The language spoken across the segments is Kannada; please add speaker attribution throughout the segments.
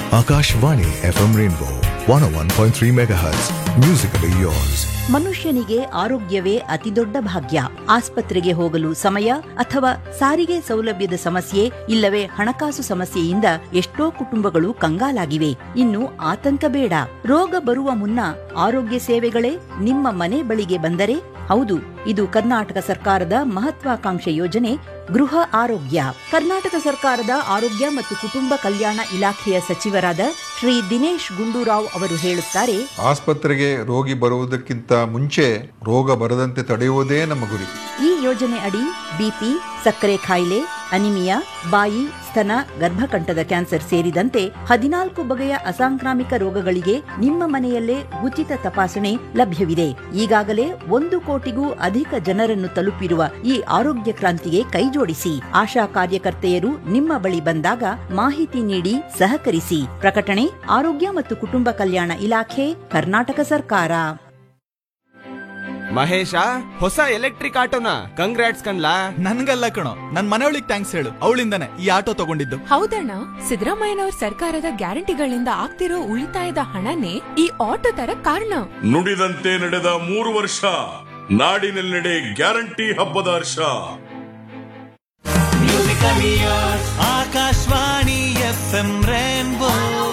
Speaker 1: Akashvani FM Rainbow 101.3 MHz. Musically yours.
Speaker 2: ಮನುಷ್ಯನಿಗೆ ಆರೋಗ್ಯವೇ ಅತಿದೊಡ್ಡ ಭಾಗ್ಯ ಆಸ್ಪತ್ರೆಗೆ ಹೋಗಲು ಸಮಯ ಅಥವಾ ಸಾರಿಗೆ ಸೌಲಭ್ಯದ ಸಮಸ್ಯೆ ಇಲ್ಲವೇ ಹಣಕಾಸು ಸಮಸ್ಯೆಯಿಂದ ಎಷ್ಟೋ ಕುಟುಂಬಗಳು ಕಂಗಾಲಾಗಿವೆ ಇನ್ನು ಆತಂಕ ಬೇಡ ರೋಗ ಬರುವ ಮುನ್ನ ಆರೋಗ್ಯ ಸೇವೆಗಳೇ ನಿಮ್ಮ ಮನೆ ಬಳಿಗೆ ಬಂದರೆ ಹೌದು ಇದು ಕರ್ನಾಟಕ ಸರ್ಕಾರದ ಮಹತ್ವಾಕಾಂಕ್ಷೆ ಯೋಜನೆ ಗೃಹ ಆರೋಗ್ಯ ಕರ್ನಾಟಕ ಸರ್ಕಾರದ ಆರೋಗ್ಯ ಮತ್ತು ಕುಟುಂಬ ಕಲ್ಯಾಣ ಇಲಾಖೆಯ ಸಚಿವರಾದ ಶ್ರೀ ದಿನೇಶ್ ಗುಂಡೂರಾವ್ ಅವರು ಹೇಳುತ್ತಾರೆ
Speaker 3: ಆಸ್ಪತ್ರೆಗೆ ರೋಗಿ ಬರುವುದಕ್ಕಿಂತ ಮುಂಚೆ ರೋಗ ಬರದಂತೆ ತಡೆಯುವುದೇ ನಮ್ಮ ಗುರಿ
Speaker 2: ಈ ಯೋಜನೆ ಅಡಿ ಬಿಪಿ ಸಕ್ಕರೆ ಕಾಯಿಲೆ ಅನಿಮಿಯಾ ಬಾಯಿ ಸ್ತನ ಗರ್ಭಕಂಠದ ಕ್ಯಾನ್ಸರ್ ಸೇರಿದಂತೆ ಹದಿನಾಲ್ಕು ಬಗೆಯ ಅಸಾಂಕ್ರಾಮಿಕ ರೋಗಗಳಿಗೆ ನಿಮ್ಮ ಮನೆಯಲ್ಲೇ ಉಚಿತ ತಪಾಸಣೆ ಲಭ್ಯವಿದೆ ಈಗಾಗಲೇ ಒಂದು ಕೋಟಿಗೂ ಅಧಿಕ ಜನರನ್ನು ತಲುಪಿರುವ ಈ ಆರೋಗ್ಯ ಕ್ರಾಂತಿಗೆ ಕೈಜೋಡಿಸಿ ಆಶಾ ಕಾರ್ಯಕರ್ತೆಯರು ನಿಮ್ಮ ಬಳಿ ಬಂದಾಗ ಮಾಹಿತಿ ನೀಡಿ ಸಹಕರಿಸಿ ಪ್ರಕಟಣೆ ಆರೋಗ್ಯ ಮತ್ತು ಕುಟುಂಬ ಕಲ್ಯಾಣ ಇಲಾಖೆ ಕರ್ನಾಟಕ ಸರ್ಕಾರ
Speaker 4: ಮಹೇಶ ಹೊಸ ಎಲೆಕ್ಟ್ರಿಕ್ ಆಟೋನ ಕಂಗ್ರಾಟ್ಸ್ ಕಣ್ಲಾ
Speaker 5: ನನ್ಗಲ್ಲ ಕಣೋ ನನ್ ಮನೆಯೊಳಿಗೆ ಥ್ಯಾಂಕ್ಸ್ ಹೇಳು ಅವಳಿಂದಾನೆ ಈ ಆಟೋ ತಗೊಂಡಿದ್ದು
Speaker 6: ಹೌದಣ್ಣ ಸಿದ್ದರಾಮಯ್ಯನವ್ರ ಸರ್ಕಾರದ ಗ್ಯಾರಂಟಿಗಳಿಂದ ಆಗ್ತಿರೋ ಉಳಿತಾಯದ ಹಣನೇ ಈ ಆಟೋ ತರ ಕಾರಣ
Speaker 7: ನುಡಿದಂತೆ ನಡೆದ ಮೂರು ವರ್ಷ ನಾಡಿನೆಲ್ಲೆಡೆ ಗ್ಯಾರಂಟಿ ಹಬ್ಬದ ಹರ್ಷ
Speaker 5: Akashvani F M rainbow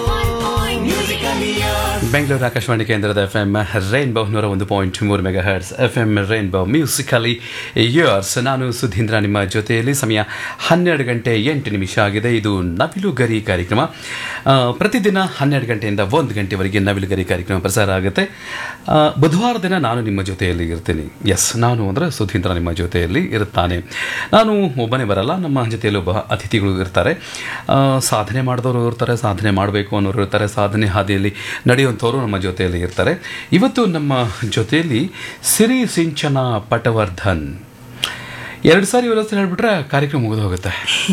Speaker 8: Bengaluru Akashvani ಕೇಂದ್ರದ ಎಫ್ ಎಂ ರೈನ್ಬೋ ನೂರ ಒಂದು ಪಾಯಿಂಟ್ ಮೂರು mega hertz F M rainbow musically yours ನಾನು ಸುಧೀಂದ್ರ ನಿಮ್ಮ ಜೊತೆಯಲ್ಲಿ ಸಮಯ ಹನ್ನೆರಡು ಗಂಟೆ ಎಂಟು ನಿಮಿಷ ಆಗಿದೆ ಇದು ನವಿಲುಗರಿ ಕಾರ್ಯಕ್ರಮ ಆ, ಪ್ರತಿದಿನ ಹನ್ನೆರಡು ಗಂಟೆಯಿಂದ ಒಂದು ಗಂಟೆವರೆಗೆ ನವಿಲುಗರಿ ಕಾರ್ಯಕ್ರಮ ಪ್ರಸಾರ ಆಗುತ್ತೆ ಆ, ಬುಧವಾರ ದಿನ ನಾನು ನಿಮ್ಮ ಜೊತೆಯಲ್ಲಿ ಇರ್ತೀನಿ ಎಸ್ ನಾನು ಅಂದರೆ ಸುಧೀಂದ್ರ ನಿಮ್ಮ ಜೊತೆಯಲ್ಲಿ ಇರುತ್ತಾನೆ ನಾನು ಒಬ್ಬನೇ ಬರಲ್ಲ ನಮ್ಮ ಜೊತೆಯಲ್ಲಿ ಒಬ್ಬ ಅತಿಥಿಗಳು ಇರ್ತಾರೆ ಆ, ಸಾಧನೆ ಮಾಡಿದವರು ಇರ್ತಾರೆ ಸಾಧನೆ ಮಾಡಬೇಕು ಅನ್ನೋರು ಇರ್ತಾರೆ ಸಾಧನೆ ಹಾದಿಯಲ್ಲಿ ನಡೆಯುವಂಥವ್ರು ನಮ್ಮ ಜೊತೆಯಲ್ಲಿ ಇರ್ತಾರೆ ಇವತ್ತು ನಮ್ಮ ಜೊತೆಯಲ್ಲಿ ಸಿರಿ ಸಿಂಚನ ಪಟವರ್ಧನ್ ಎರಡು ಸಾರಿ ವ್ಯವಸ್ಥೆ ಹೇಳ್ಬಿಟ್ರೆ ಕಾರ್ಯಕ್ರಮ ಮುಗಿದು ಹೋಗುತ್ತೆ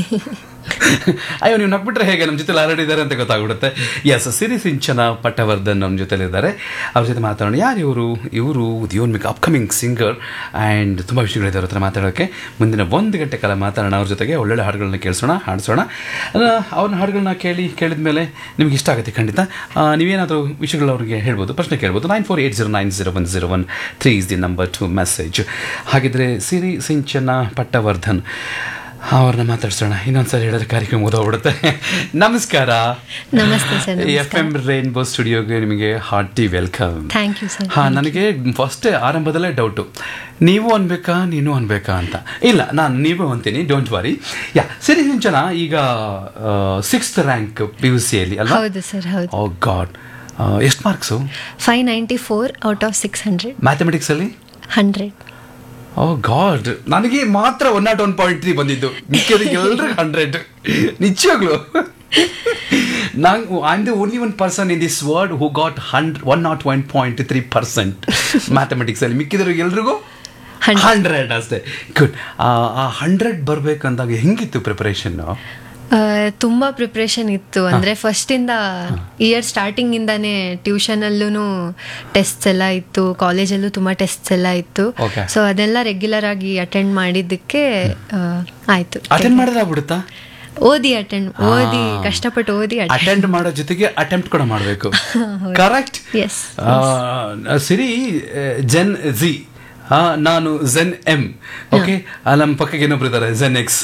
Speaker 8: ಅಯ್ಯೋ ನೀವು ನಕ್ಬಿಟ್ರೆ ಹೇಗೆ ನಮ್ಮ ಜೊತೆಲಿ ಆಲ್ರೆಡಿ ಇದ್ದಾರೆ ಅಂತ ಗೊತ್ತಾಗ್ಬಿಡುತ್ತೆ ಎಸ್ ಸಿರಿ ಸಿಂಚನ ಪಟ್ಟವರ್ಧನ್ ನಮ್ಮ ಜೊತೆಲಿ ಇದ್ದಾರೆ ಅವ್ರ ಜೊತೆ ಮಾತಾಡೋಣ ಯಾರು ಇವರು ಇವರು ಉದಯೋನ್ಮಿಕ ಅಪ್ಕಮಿಂಗ್ ಸಿಂಗರ್ ಆ್ಯಂಡ್ ತುಂಬ ವಿಷಯಗಳಿದೆ ಅವ್ರ ಹತ್ರ ಮಾತಾಡೋಕ್ಕೆ ಮುಂದಿನ ಒಂದು ಗಂಟೆ ಕಾಲ ಮಾತಾಡೋಣ ಅವ್ರ ಜೊತೆಗೆ ಒಳ್ಳೊಳ್ಳೆ ಹಾಡುಗಳನ್ನ ಕೇಳಿಸೋಣ ಹಾಡಿಸೋಣ ಅವ್ರನ್ನ ಹಾಡುಗಳನ್ನ ಕೇಳಿ ಕೇಳಿದ ಮೇಲೆ ನಿಮ್ಗೆ ಇಷ್ಟ ಆಗುತ್ತೆ ಖಂಡಿತ ಆ, ನೀವೇನಾದರೂ ವಿಷಯಗಳು ಅವ್ರಿಗೆ ಹೇಳ್ಬೋದು ಪ್ರಶ್ನೆ ಕೇಳ್ಬೋದು nine four eight zero nine zero one zero one three is the number to message ಹಾಗಿದ್ರೆ ಸಿರಿ ಸಿಂಚನ ಪಟ್ಟವರ್ಧನ್ ಅವ್ರನ್ನ ಮಾತಾಡ್ಸೋಣ ಇನ್ನೊಂದ್ಸರಿ ಹೇಳಿದ್ರೆ ಕಾರ್ಯಕ್ರಮ ಓದೋಗ್ಬಿಡುತ್ತೆ ನಮಸ್ಕಾರ
Speaker 9: ನಮಸ್ತೆ ಸರ್,
Speaker 8: ಎಫ್ ಎಂ ರೈನ್ಬೋ ಸ್ಟುಡಿಯೋಗೆ ನಿಮಗೆ hearty welcome
Speaker 9: Thank you, sir.
Speaker 8: ಹಾ ನನಗೆ ಫಸ್ಟ್ ಆರಂಭದಲ್ಲೇ ಡೌಟು ನೀವು ಅನ್ಬೇಕಾ ನೀನು ಅನ್ಬೇಕಾ ಅಂತ ಇಲ್ಲ ನಾನು ನೀವು ಅಂತೀನಿ ಡೋಂಟ್ ವರಿ ಯಾ ಸಿರಿ ಸಿಂಚನ ಈಗ ಸಿಕ್ಸ್ತ್ ರ್ಯಾಂಕ್ ಪಿ ಯು ಸಿಯಲ್ಲಿ ಅಲ್ವಾ
Speaker 9: ಹೌದು ಸರ್ ಹೌದು
Speaker 8: ಓ ಗಾಡ್ ಎಷ್ಟು marks
Speaker 9: five ninety four out of six hundred
Speaker 8: ಮ್ಯಾಥಮೆಟಿಕ್ಸಲ್ಲಿ
Speaker 9: ಹಂಡ್ರೆಡ್
Speaker 8: ಓ ಗಾಡ್ ನನಗೆ ಮಾತ್ರ one not one point three ಬಂದಿದ್ದು ಮಿಕ್ಕಿದಕ್ಕೆ ಎಲ್ರಿಗೂ ಹಂಡ್ರೆಡ್ ನಿಜವಾಗ್ಲು ನಾನು I am the only one person in this word who got hundred one not one point three percent ಮ್ಯಾಥಮೆಟಿಕ್ಸಲ್ಲಿ ಮಿಕ್ಕಿದ್ರಿಗೆ ಎಲ್ರಿಗೂ
Speaker 9: Hundred.
Speaker 8: ಹಂಡ್ರೆಡ್ ಅಷ್ಟೇ ಗುಡ್ ಆ ಹಂಡ್ರೆಡ್ ಬರಬೇಕಂದಾಗ ಹೆಂಗಿತ್ತು ಪ್ರಿಪರೇಷನ್ನು
Speaker 9: ತುಂಬ ಪ್ರಿಪ್ರೇಷನ್ ಇತ್ತು ಅಂದರೆ ಫಸ್ಟಿಂದ ಇಯರ್ ಸ್ಟಾರ್ಟಿಂಗಿಂದಾನೇ ಟ್ಯೂಷನಲ್ಲೂ ಟೆಸ್ಟ್ಸ್ ಎಲ್ಲ ಇತ್ತು ಕಾಲೇಜಲ್ಲೂ ತುಂಬ ಟೆಸ್ಟ್ಸ್ ಎಲ್ಲ ಇತ್ತು
Speaker 8: Okay.
Speaker 9: ಸೊ ಅದೆಲ್ಲ ರೆಗ್ಯುಲರ್ ಆಗಿ ಅಟೆಂಡ್ ಮಾಡಿದ್ದಕ್ಕೆ ಆ, ಆಯ್ತು
Speaker 8: ಅಟೆಂಡ್ ಮಾಡಿದ್ರಾಗ್ಬಿಡುತ್ತಾ
Speaker 9: ಓದಿ ಅಟೆಂಡ್ ಓದಿ ಕಷ್ಟಪಟ್ಟು ಓದಿ attend-
Speaker 8: ಅಟೆಂಡ್ ಮಾಡೋ ಜೊತೆಗೆ ಅಟೆಂಪ್ಟ್ ಕೂಡ ಮಾಡಬೇಕು correct
Speaker 9: Yes,
Speaker 8: Siri gen Z ನಾನು ಜೆನ್ ಎಮ್ ಓಕೆ ನಮ್ಮ ಪಕ್ಕಕ್ಕೆ ಇನ್ನೊಬ್ರು ಇದ್ದಾರೆ ಜೆನ್ ಎಕ್ಸ್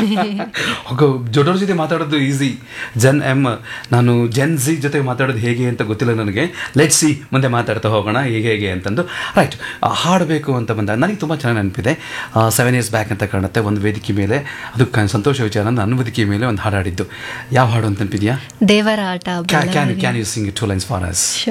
Speaker 8: ದೊಡ್ಡವ್ರ ಜೊತೆ ಮಾತಾಡೋದು ಈಸಿ ಜೆನ್ ಎಮ್ ನಾನು ಜೆನ್ ಜಿ ಜೊತೆ ಮಾತಾಡೋದು ಹೇಗೆ ಅಂತ ಗೊತ್ತಿಲ್ಲ ನನಗೆ ಲೆಟ್ ಸಿ ಮುಂದೆ ಮಾತಾಡ್ತಾ ಹೋಗೋಣ ಹೇಗೆ ಹೇಗೆ ಅಂತಂದು ರೈಟ್ ಹಾಡಬೇಕು ಅಂತ ಬಂದಾಗ ನನಗೆ ತುಂಬ ಚೆನ್ನಾಗಿ ನೆನಪಿದೆ ಸೆವೆನ್ ಇಯರ್ಸ್ ಬ್ಯಾಕ್ ಅಂತ ಕಾಣುತ್ತೆ ಒಂದು ವೇದಿಕೆ ಮೇಲೆ ಅದು ಕ- ಸಂತೋಷ ವಿಚಾರ ನನ್ನ ವೇದಿಕೆ ಮೇಲೆ ಒಂದು ಹಾಡು ಹಾಡಿದ್ದು ಯಾವ ಹಾಡು ಅಂತ ನೆನಪಿದೆಯಾ
Speaker 9: ದೇವರ ಆಟ
Speaker 8: can
Speaker 9: Ballari.
Speaker 8: Can you sing two lines for us